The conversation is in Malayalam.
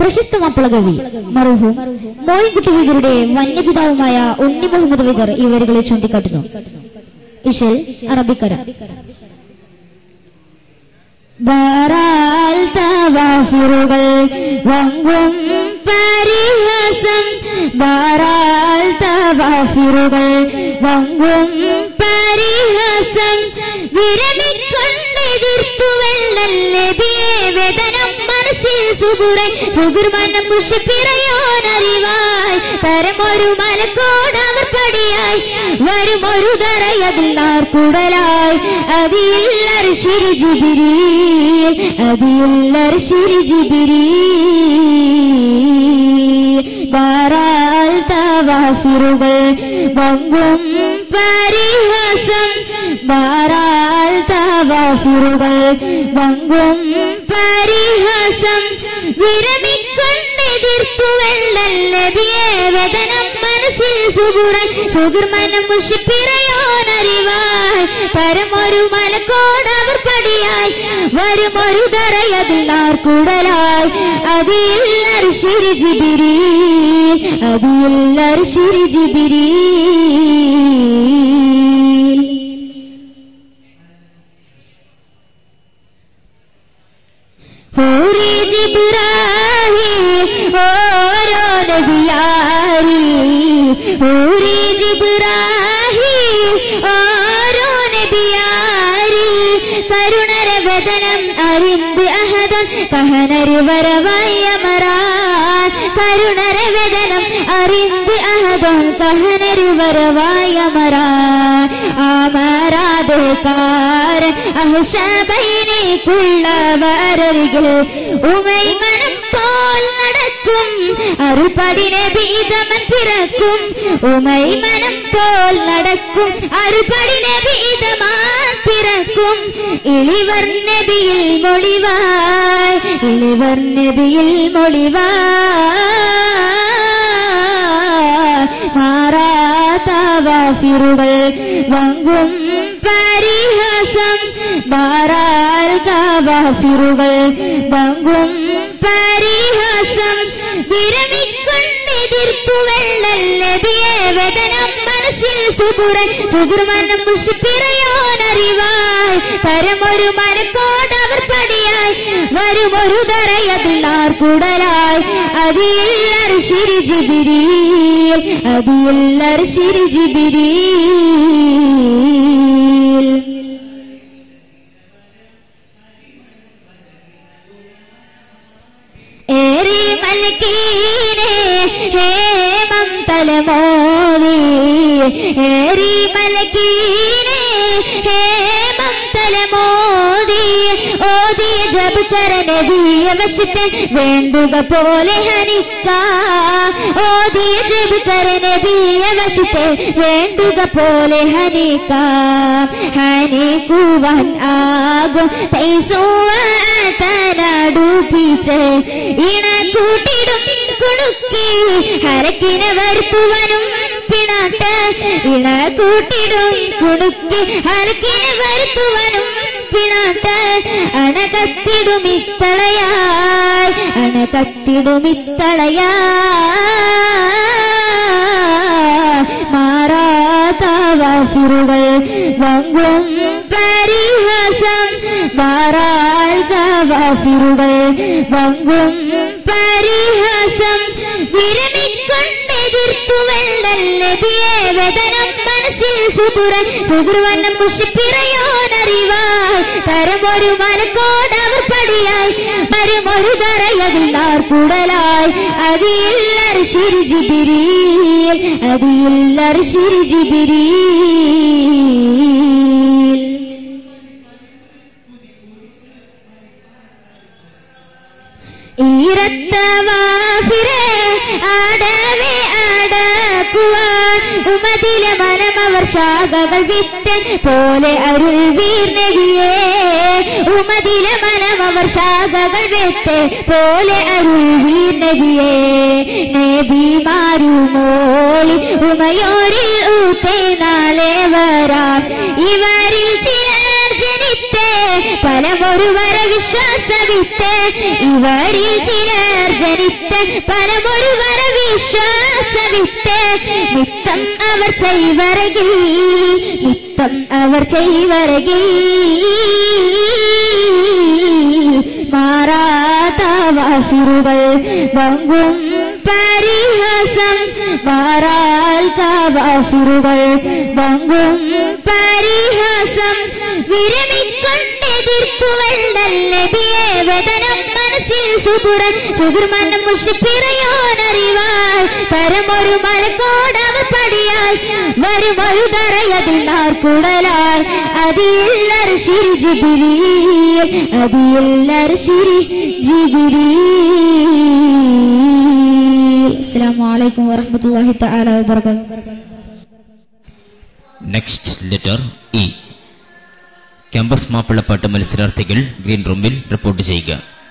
പ്രശസ്ത മാപ്പിളകവി മറുഹും മോയിൻകുട്ടി വിഗറുടെ വന്യപിതാവുമായ ഉണ്ണി മുഹമ്മദ് വിഗർ ഇവരുകളെ ചൂണ്ടിക്കാട്ടുന്നു ഇഷൽ അറബിക്കര വാറാൽ തവാഫിറുകൾ വങ്കും പരിഹാസം വാറാൽ തവാഫിറുകൾ വങ്കും പരിഹാസം വിരമിക്കൊണ്ടെതിർത്തു വെള്ളല്ലബിയെ വേദനം മനസ്സിൽ സുഗുറെ സുഗുർമനം മുഷിപ്പിറയോനറിവായി തരമൊരു മലക്കോട് അവർ പടിയായി വരുമൊരു തറയതിൽ നാർക്കുടലായി അതില്ലർ ശിരി ജിബിരി അതില്ലർ ശിരി ജിബിരി ബാറാൽ തവാഫിറുകൾ വങ്കും പരിഹാസം ബാറാൽ തവാഫിറുകൾ വങ്കും പരിഹാസം വിരമിക്കൊണ്ടെതിർത്തു വെള്ളല്ലബിയെ വേദനം മനസ്സിൽ സുഗുറൻ സുഗുർമനം മുഷിപ്പിറയോനറിവായി പരമൊരു മലക്കോട് അവർ പടിയായി വരുമൊരു തറയതിൽ നാർക്കുടലായി അതില്ലർ ശിരി ജിബിരി അതില്ലർ ശിരി ജിബിരി ഹൂരി ജിബ്രാഹി ഓരോ നബിയാരി ഹൂരി ജിബ്രാഹി ഓരോ നബിയാരി കരുണര വദനം അറിന്ത് അഹദൻ കഹനരു വരവായ മറാൻ കരുണര വദനം അറിന്ത് അഹദൻ കഹനരു വരവായ മറാൻ ആമരാധകാരൻ അഹ്ഷബൈനേക്കുള്ളവരരികിൽ ഉമൈ മനം പോൽ നടക്കും അറുപടിനെ ഭീതമൻ പിറക്കും ഉമൈ മനം പോൽ നടക്കും അറുപടിനെ ഭീതമാൻ പിറക്കും ഇളിവർ നബിയിൽ മൊളിവായ് ഇളിവർ നബിയിൽ മൊളിവായ് മാറാത്തവാഫിറുകൾ വങ്കും പരിഹാസം ബാറാൽ കാവാഫിറുകൾ വങ്കും പരിഹാസം വിരമിക്കൊണ്ടെതിർത്തു വെള്ളല്ലബിയെ വേദനം മനസ്സിൽ സുഗുറൻ സുഗുർമനം മുഷിപ്പിറയോനറിവായി പരമൊരു മലക്കോട് അവർ പടിയായി വരുമൊരു തറയതിൽ നാർക്കുടലായി അതില്ലർ ശിരി ജിബിരി അതില്ലർ ശിരി ജിബിരി ഏറി മൽക്കീനെ ഹേമം തലമോദി ഏറി മൽക്കീനെ ഹേമം തലമോദി ഓതി ജബ് കരനബിയ വശത്തെ വേണ്ടുക പോലെ ഹനിക്ക ഓതി ജബ് കരനബിയ വശത്തെ വേണ്ടുക പോലെ ഹനിക്ക ഹനിക്കുവാൻ ആകും തൈസുവാത്തനടുപ്പിച്ച് ഇണ കൂട്ടിടും കുണുക്കി ഹരക്കിനെ വരുത്തുവനും പിണാട്ട് ഇണ കൂട്ടിടും കുണുക്കി ഹരക്കിനെ വരുത്തുവനും പിണാട്ട് അണകത്തിടുമിത്തളയാൽ അണകത്തിടുമിത്തളയാൽ മാറാത്തവാഫിറുകൾ വങ്കും പരിഹാസം മാറാൽ ഗവാഫിറുകൾ വങ്കും പരിഹാസം വിരമിക്കൊണ്ടെതിർത്തു വെള്ളല്ലബിയെ വേദനം മനസ്സിൽ സുഗുറൻ സുഗുർവനം മുഷിപ്പിറയോനറിവായി തരമൊരു മലക്കോട് അവർ പടിയായി വരുമൊരു തറയതിൽ നാർക്കുടലായി അതില്ലർ ശിരി ജിബിരി അതില്ലർ ശിരി ജിബിരി ഈരത്തവാഫിരെ ആടവേ ആടക്കുവാൻ ഉമതിലെ മനമവർ ശാഖകൾ വിത്ത് പോലെ അരുൾ വീർ നബിയേ ഉമതിലെ മനമവർ ശാഖകൾ വിത്ത് പോലെ അരുൾ വീർ നബിയേ നബിമാരുമോളി ഉമയോരിൽ ഊത്തെ നാളെ വരാം ഇവരിൽ ചിലർ ജനിത്തേ പലമൊരു വര വിശ്വാസവിത്ത് ഇവരിൽ ചിലർ ജനിത്ത് പലമൊരു വര വിശ്വാസവിത്ത് മിത്തം അവർ ചെയ്വരകിൽ മിത്തം അവർ ചെയ്വരകിൽ മാറാത്ത വാഫിറുകൾ വങ്കും പരിഹാസം മാറാൽ കാവാഫിറുകൾ വങ്കും പരിഹാസം വിരമിക്കൊണ്ടെതിർത്തുവൽ നല്ലബിയെ വേദനം മനസ്സിൽ സുതുരൻ സുതുർമനം മുഷിപ്പിറയോനറിവാൾ തരമൊരു മലക്കോട് അവർ പടിയാൽ വരുമൊരു തറയതിൽ നാർക്കുടലാൽ അതില്ലർ ശിരി ജിബിരിയിൽ അതില്ലർ ശിരി ജിബിരിയിൽ അസ്സലാമു അലൈക്കും വറഹ്മത്തുള്ളാഹി തആല വബറകാതുഹു നെക്സ്റ്റ് ലെറ്റർ ഇ ക്യാമ്പസ് മാപ്പിളപ്പാട്ട് മത്സരാർത്ഥികൾ ഗ്രീൻ റൂമിൽ റിപ്പോർട്ട് ചെയ്യുക